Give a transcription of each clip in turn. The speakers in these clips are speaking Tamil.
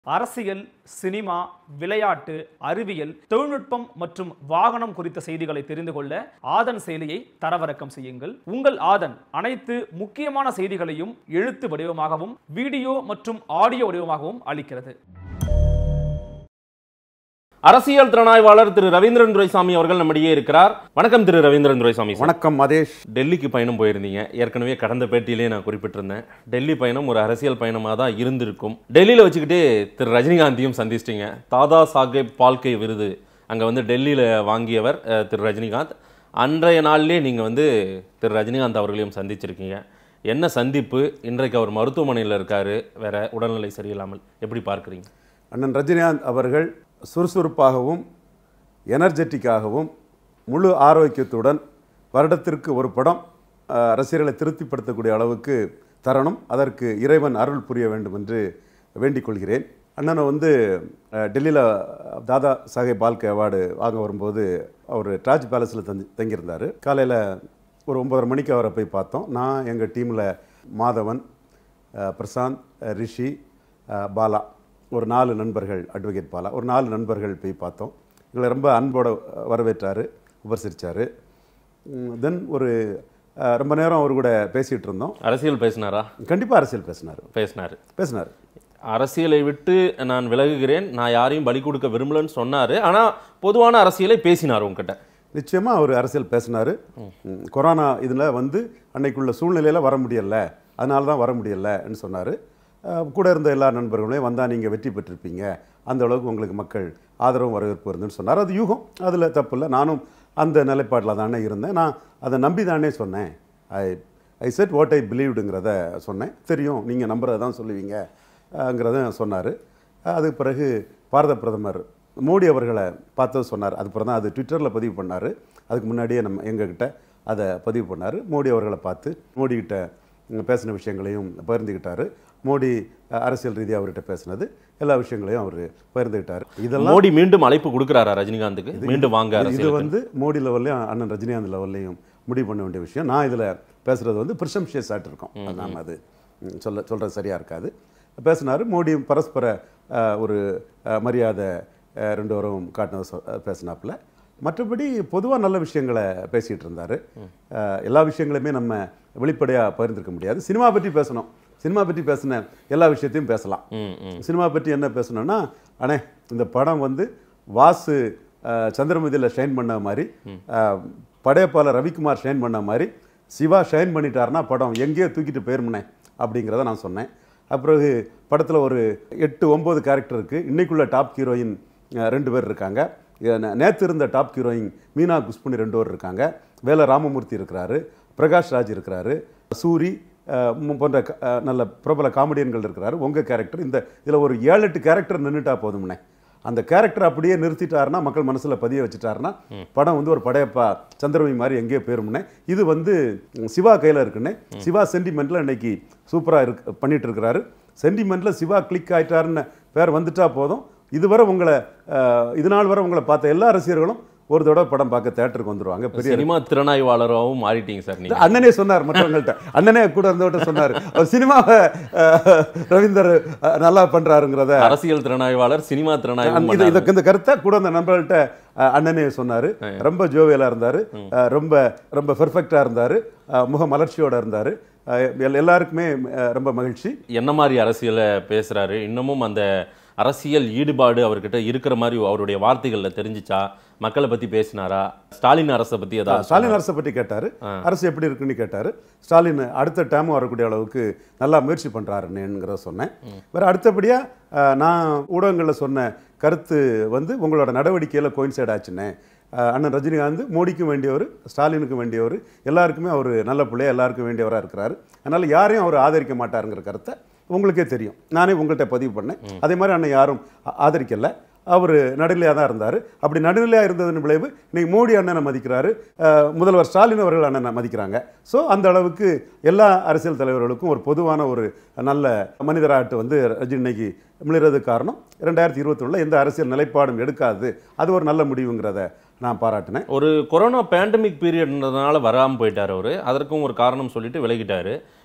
அரசியல் சினிமா விளையாட்டு அறிவியல் தொழில்நுட்பம் மற்றும் வாகனம் குறித்த செய்திகளை தெரிந்து கொள்ள ஆதன் செயலியை தரவிறக்கம் செய்யுங்கள் உங்கள் ஆதன் அனைத்து முக்கியமான செய்திகளையும் எழுத்து வடிவமாகவும் வீடியோ மற்றும் ஆடியோ வடிவமாகவும் அளிக்கிறது அரசியல் திறனாய்வாளர் திரு ரவீந்திரன் துரைசாமி அவர்கள் நம்மிடையே இருக்கிறார் வணக்கம் திரு ரவீந்திரன் துரைசாமி சார். வணக்கம் மதேஷ் டெல்லிக்கு பயணம் போயிருந்தீங்க ஏற்கனவே கடந்த பேட்டியிலே நான் குறிப்பிட்டிருந்தேன் டெல்லி பயணம் ஒரு அரசியல் பயணமாக தான் இருந்திருக்கும் டெல்லியில் வச்சுக்கிட்டு திரு ரஜினிகாந்தையும் சந்திச்சிட்டீங்க தாதா சாஹேப் பால்கே விருது அங்கே வந்து டெல்லியில் வாங்கியவர் அஹ், திரு ரஜினிகாந்த் அன்றைய நாள்லேயே நீங்கள் வந்து திரு ரஜினிகாந்த் அவர்களையும் சந்திச்சிருக்கீங்க என்ன சந்திப்பு இன்றைக்கு அவர் மருத்துவமனையில் இருக்காரு வேற உடல்நிலை சரியில்லாமல் எப்படி பார்க்குறீங்க அண்ணன் ரஜினிகாந்த் அவர்கள் சுறுசுறுப்பாகவும் எனர்ஜெட்டிக்காகவும் முழு ஆரோக்கியத்துடன் வருடத்திற்கு ஒரு படம் அஹ், ரசிகர்களை திருப்திப்படுத்தக்கூடிய அளவுக்கு தரணும் அதற்கு இறைவன் அருள் புரிய வேண்டும் என்று வேண்டிக் கொள்கிறேன் அண்ணனை வந்து டெல்லியில் தாதா சாஹேப் பால்கே அவார்டு வாங்க வரும்போது அவர் டாஜ் பேலஸில் தங்கி தங்கியிருந்தார் காலையில் ஒரு ஒன்பதரை மணிக்கு அவரை போய் பார்த்தோம் நான் எங்கள் டீமில் மாதவன் அஹ், பிரசாந்த் அஹ், ரிஷி அஹ், பாலா ஒரு நாலு நண்பர்கள் அட்வொகேட் பாலா ஒரு நாலு நண்பர்கள் போய் பார்த்தோம் எங்களை ரொம்ப அன்போட வரவேற்றார் உபசரித்தார் தென் ஒரு அஹ், ரொம்ப நேரம் அவர் கூட பேசிகிட்டு இருந்தோம் அரசியல் பேசினாரா கண்டிப்பாக அரசியல் பேசினார் பேசினார் பேசினார் அரசியலை விட்டு நான் விலகுகிறேன் நான் யாரையும் பலி கொடுக்க விரும்பலன்னு சொன்னாரு ஆனா பொதுவான அரசியலை பேசினார் உங்ககிட்ட நிச்சயமாக அவர் அரசியல் பேசினார் கொரோனா இதில் வந்து அன்னைக்குள்ள சூழ்நிலையில் வர முடியல அதனால தான் வர முடியலன்னு சொன்னார் கூட இருந்த எல்லா நண்பர்களையும் வந்தால் நீங்கள் வெற்றி பெற்றிருப்பீங்க அந்த அளவுக்கு உங்களுக்கு மக்கள் ஆதரவும் வரவேற்பு இருந்துன்னு சொன்னார் அது யூகம் அதில் தப்பு இல்லை நானும் அந்த நிலைப்பாட்டில் தானே இருந்தேன் நான் அதை நம்பி தானே சொன்னேன் ஐ ஐ செட் வாட் ஐ பிலீவ்டுங்கிறத சொன்னேன் தெரியும் நீங்கள் நம்புறதை தான் சொல்லுவீங்க ங்கிறத சொன்னார் அதுக்கு பிறகு பாரத பிரதமர் மோடி அவர்களை பார்த்தது சொன்னார் அதுக்கப்புறம் தான் அது ட்விட்டரில் பதிவு பண்ணார் அதுக்கு முன்னாடியே நம்ம எங்ககிட்ட அதை பதிவு பண்ணார் மோடி அவர்களை பார்த்து மோடி கிட்ட ம், பேசின விஷயங்களையும் பகிர்ந்துக்கிட்டாரு மோடி அஹ், அரசியல் ரீதியாக அவர்கிட்ட பேசினது எல்லா விஷயங்களையும் அவர் பகிர்ந்துக்கிட்டார் இதெல்லாம் மோடி மீண்டும் அழைப்பு கொடுக்குறாரா ரஜினிகாந்துக்கு மீண்டும் வாங்க இது அரசியல் வந்து மோடி லெவல்லையும் அண்ணன் ரஜினிகாந்த் லெவல்லையும் முடிவு பண்ண வேண்டிய விஷயம் நான் இதில் பேசுகிறது வந்து பிரிசம்ஷியஸ் ஆட்டு இருக்கோம் அது நாம அது ம், சொல்ல சொல்கிறது சரியாக இருக்காது பேசினார் மோடி பரஸ்பர அஹ், ஒரு அஹ், மரியாதை அஹ், ரெண்டு வரும் காட்டினது சொ- அஹ், பேசினாப்புல மற்றபடி பொதுவாக நல்ல விஷயங்களை பேசிகிட்டு இருந்தார் எல்லா விஷயங்களையுமே நம்ம வெளிப்படையாக பகிர்ந்திருக்க முடியாது சினிமா பற்றி பேசணும் சினிமா பற்றி பேசின எல்லா விஷயத்தையும் பேசலாம் ம், ம். சினிமா பற்றி என்ன பேசணும்னா அண்ணே இந்த படம் வந்து வாசு அஹ், சந்திரமுதியில் ஷைன் பண்ண மாதிரி அஹ், படையப்பால ரவிக்குமார் ஷைன் பண்ண மாதிரி சிவா ஷைன் பண்ணிட்டாருன்னா படம் எங்கேயோ தூக்கிட்டு போயிருமுனே அப்படிங்கிறத நான் சொன்னேன் அப்புறம் படத்தில் ஒரு எட்டு ஒம்பது கேரக்டர் இருக்குது இன்னைக்குள்ள டாப் ஹீரோயின் அஹ், ரெண்டு பேர் இருக்காங்க நே- நேத்து இருந்த டாப் ஹீரோயின் மீனா குஷ்புனி ரெண்டு பேர் இருக்காங்க வேல ராமமூர்த்தி இருக்கிறாரு பிரகாஷ் ராஜ் இருக்கிறாரு சூரி அஹ், மு- போன்ற க- அஹ், நல்ல பிரபல காமெடியன்கள் இருக்கிறாரு உங்கள் கேரக்டர் இந்த இதில் ஒரு ஏழு எட்டு கேரக்டர் நின்றுட்டா போதும்னே அந்த கேரக்டர் அப்படியே நிறுத்திட்டாருன்னா மக்கள் மனசில் பதிய வச்சுட்டாருன்னா படம் வந்து ஒரு படையப்பா சந்திரமி மாதிரி எங்கேயோ போயிருமுனே இது வந்து ம், சிவா கையில் இருக்குன்னே சிவா சென்டிமெண்ட்டில் இன்னைக்கு சூப்பராக இருக்கு பண்ணிட்டு இருக்கிறாரு சென்டிமெண்ட்டில் சிவா கிளிக் ஆயிட்டாருன்னு பேர் வந்துட்டா போதும் இதுவரை உங்களை அஹ், இது நாள் வரை உங்களை பார்த்த எல்லா ரசிகர்களும் ஒரு தடவை படம் பார்க்க தேட்டருக்கு வந்துருவாங்க பெரிய சினிமா திறனாய்வாளராகவும் மாறிட்டீங்க சார் நீங்க அண்ணனே சொன்னார் மற்றவங்கள்ட்ட அண்ணனே கூட இருந்தவட்ட சொன்னார் அவர் சினிமாவை அஹ், ரவீந்தர் அஹ், நல்லா பண்றாருங்கிறத அரசியல் திறனாய்வாளர் சினிமா திறனாய்வு இது இதுக்கு இந்த கருத்தை கூட அந்த நண்பர்கள்ட்ட அஹ், அண்ணனே சொன்னார் ரொம்ப ஜோவியலா இருந்தார் ரொம்ப ரொம்ப பெர்ஃபெக்டாக இருந்தார் முக மலர்ச்சியோட இருந்தார் எல்லாருக்குமே அஹ், ரொம்ப மகிழ்ச்சி என்ன மாதிரி அரசியலை பேசுறாரு இன்னமும் அந்த அரசியல் ஈடுபாடு அவர்கிட்ட இருக்கிற மாதிரி அவருடைய வார்த்தைகள்ல தெரிஞ்சுச்சா மக்களை பத்தி பேசினாரா ஸ்டாலின் அரசை பத்தி ஏதாவது ஸ்டாலின் அரசை பற்றி கேட்டார் அரசு எப்படி இருக்குன்னு கேட்டார் ஸ்டாலின் அடுத்த டேம் வரக்கூடிய அளவுக்கு நல்லா முயற்சி பண்ணுறாருன்னுங்கிறத சொன்னேன் வேறு அடுத்தபடியாக நான் ஊடகங்களில் சொன்ன கருத்து வந்து உங்களோட நடவடிக்கையில் கோயின்சைட் ஆச்சுன்னே அஹ், அண்ணன் ரஜினிகாந்த் மோடிக்கும் வேண்டியவர் ஸ்டாலினுக்கும் வேண்டியவர் எல்லாருக்குமே அவர் நல்ல பிள்ளைய எல்லாருக்கும் வேண்டியவராக இருக்கிறாரு அதனால் யாரையும் அவர் ஆதரிக்க மாட்டாருங்கிற கருத்தை உங்களுக்கே தெரியும் நானே உங்கள்கிட்ட பதிவு பண்ணேன் அதே மாதிரி அண்ணன் யாரும் ஆ- ஆதரிக்கல அவர் நடுநிலையாக தான் இருந்தார் அப்படி நடுநிலையாக இருந்ததன் விளைவு இன்னைக்கு மோடி அண்ணனை மதிக்கிறாரு அஹ், முதல்வர் ஸ்டாலின் அவர்கள் அண்ணனை மதிக்கிறாங்க ஸோ அந்த அளவுக்கு எல்லா அரசியல் தலைவர்களுக்கும் ஒரு பொதுவான ஒரு நல்ல மனிதராட்டு வந்து ரஜினி இன்னைக்கு மிளிறது காரணம் ரெண்டாயிரத்தி இருபத்தி எந்த அரசியல் நிலைப்பாடும் எடுக்காது அது ஒரு நல்ல முடிவுங்கிறத நான் பாராட்டினேன் ஒரு கொரோனா பேண்டமிக் பீரியட்ன்றதுனால வராமல் போயிட்டார் அவர் அதற்கும் ஒரு காரணம் சொல்லிட்டு விலகிட்டாரு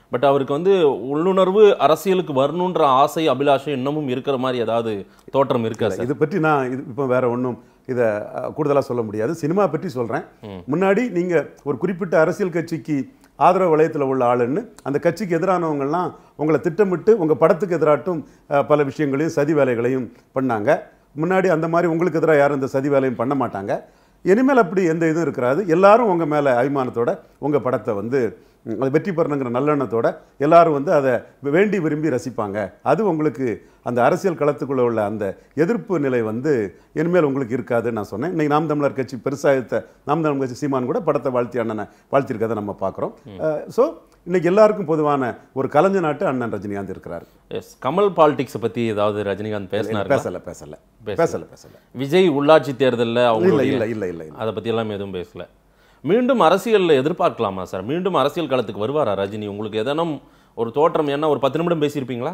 பட் அவருக்கு வந்து உள்ளுணர்வு அரசியலுக்கு வரணுன்ற ஆசை அபிலாஷை இன்னமும் இருக்கிற மாதிரி ஏதாவது தோற்றம் இருக்கா சார் இதை பற்றி நான் இது இப்போ வேற ஒன்றும் இதை கூடுதலாக சொல்ல முடியாது சினிமா பற்றி சொல்கிறேன் முன்னாடி நீங்கள் ஒரு குறிப்பிட்ட அரசியல் கட்சிக்கு ஆதரவு வளையத்தில் உள்ள ஆளுன்னு அந்த கட்சிக்கு எதிரானவங்கெல்லாம் உங்களை திட்டமிட்டு உங்கள் படத்துக்கு எதிராட்டும் அஹ், பல விஷயங்களையும் சதி வேலைகளையும் பண்ணாங்க முன்னாடி அந்த மாதிரி உங்களுக்கு எதிராக யாரும் இந்த சதி வேலையும் பண்ண மாட்டாங்க இனிமேல் அப்படி எந்த இதுவும் இருக்காது எல்லாரும் உங்கள் மேலே அபிமானத்தோட உங்கள் படத்தை வந்து ம், அது வெற்றி பெறணுங்கிற நல்லெண்ணத்தோட எல்லாரும் வந்து அதை வேண்டி விரும்பி ரசிப்பாங்க அது உங்களுக்கு அந்த அரசியல் களத்துக்குள்ளே உள்ள அந்த எதிர்ப்பு நிலை வந்து இனிமேல் உங்களுக்கு இருக்காதுன்னு நான் சொன்னேன் இன்னைக்கு நாம் தமிழர் கட்சி பெருசாக நாம் தமிழர் கட்சி சீமான் கூட படத்தை வாழ்த்தி அண்ணனை வாழ்த்திருக்கதை நம்ம பார்க்குறோம் ஸோ இன்னைக்கு எல்லாருக்கும் பொதுவான ஒரு கலைஞ நாட்டு அண்ணன் ரஜினிகாந்த் இருக்கிறார் எஸ் கமல் பாலிடிக்ஸை பத்தி ஏதாவது ரஜினிகாந்த் பேசினார் பேசல பேசல பேசல பேசல விஜய் உள்ளாட்சி தேர்தலில் இல்லை அவங்க இல்லை இல்லை இல்லை இல்லை அதை பத்தி எல்லாம் எதுவும் பேசல மீண்டும் அரசியல்ல எதிர்பார்க்கலாமா சார் மீண்டும் அரசியல் களத்துக்கு வருவாரா ரஜினி உங்களுக்கு எதனும் ஒரு தோற்றம் என்ன ஒரு பத்து நிமிடம் பேசியிருப்பீங்களா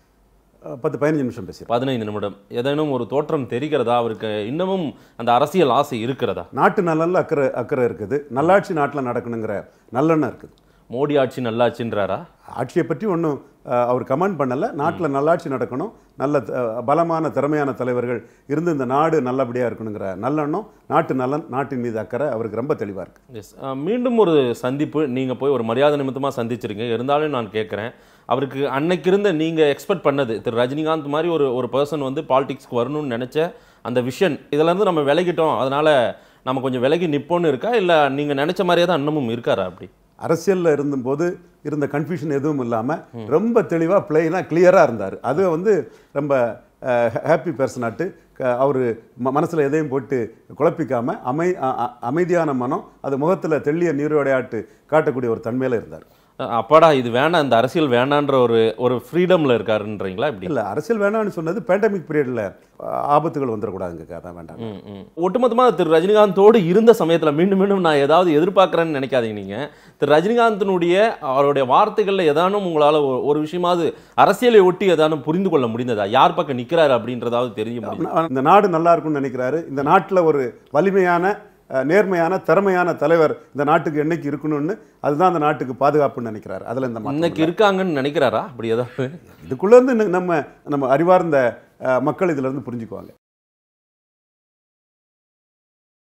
அஹ், பத்து பதினஞ்சு நிமிஷம் பேசி பதினைந்து நிமிடம் ஏதேனும் ஒரு தோற்றம் தெரிகிறதா அவருக்கு இன்னமும் அந்த அரசியல் ஆசை இருக்கிறதா நாட்டு நலனில் அக்கறை அக்கறை இருக்குது நல்லாட்சி நாட்டில் நடக்கணுங்கிற நல்லெண்ணம் இருக்குது மோடி ஆட்சி நல்லாட்சின்றாரா ஆட்சியை பற்றி ஒன்றும் அவர் கமெண்ட் பண்ணலை நாட்டில் நல்லாட்சி நடக்கணும் நல்ல அஹ், பலமான திறமையான தலைவர்கள் இருந்து இந்த நாடு நல்லபடியாக இருக்கணுங்கிற நல்லெண்ணம் நாட்டு நலன் நாட்டின் மீது அக்கறை அவருக்கு ரொம்ப தெளிவாக இருக்குது எஸ் மீண்டும் ஒரு சந்திப்பு நீங்கள் போய் ஒரு மரியாதை நிமித்தமாக சந்திச்சிருக்கீங்க இருந்தாலும் நான் கேட்குறேன் அவருக்கு அன்னைக்கு இருந்த நீங்கள் எக்ஸ்பெக்ட் பண்ணது திரு ரஜினிகாந்த் மாதிரி ஒரு ஒரு பர்சன் வந்து பாலிடிக்ஸ்க்கு வரணும்னு நினச்ச அந்த விஷன் இதிலேருந்து நம்ம விலகிட்டோம் அதனால் நம்ம கொஞ்சம் விலகி நிப்போன்னு இருக்கா இல்லை நீங்கள் நினச்ச மாதிரியே தான் இன்னமும் இருக்காரா அப்படி அரசியலில் இருந்தபோது இருந்த கன்ஃபியூஷன் எதுவும் இல்லாமல் ரொம்ப தெளிவாக பிளெயினாக கிளியராக இருந்தார் அது வந்து ரொம்ப ஹாப்பி பர்சனாட்டு அவர் ம மனசில் எதையும் போட்டு குழப்பிக்காமல் அமை அ- அ- அமைதியான மனம் அது முகத்தில் தெள்ளிய நீரோடையாட்டு காட்டக்கூடிய ஒரு தன்மையில் இருந்தார் அஹ் அப்பாடா இது வேணாம் இந்த அரசியல் வேணான்ற ஒரு ஒரு ஃப்ரீடமில் இருக்காருன்றீங்களா இப்படி இல்லை அரசியல் வேணாம்னு சொன்னது பேண்டமிக் பீரியடில் ஆபத்துகள் வந்துடக்கூடாதுங்க அதான் வேண்டாம் ம், ம். ஒட்டுமொத்தமாக திரு ரஜினிகாந்தோடு இருந்த சமயத்தில் மீண்டும் மீண்டும் நான் ஏதாவது எதிர்பார்க்குறேன்னு நினைக்காதீங்க நீங்கள் திரு ரஜினிகாந்தினுடைய அவருடைய வார்த்தைகளில் ஏதானும் உங்களால் ஒரு விஷயமாவது அரசியலை ஒட்டி ஏதானும் புரிந்து கொள்ள முடிந்ததா யார் பக்கம் நிற்கிறாரு அப்படின்றதாவது தெரிய முடியும் இந்த நாடு நல்லா இருக்கும்னு நினைக்கிறாரு இந்த நாட்டில் ஒரு வலிமையான அஹ், நேர்மையான திறமையான தலைவர் இந்த நாட்டுக்கு என்னைக்கு இருக்கணும்னு அதுதான் அந்த நாட்டுக்கு பாதுகாப்புன்னு நினைக்கிறாரு அதில் இந்த மாற்றம் இன்னைக்கு இருக்காங்கன்னு நினைக்கிறாரா அப்படி ஏதாவது இதுக்குள்ளேருந்து நம்ம நம்ம அறிவார்ந்த அஹ், மக்கள் இதுல இருந்து புரிஞ்சுக்குவாங்க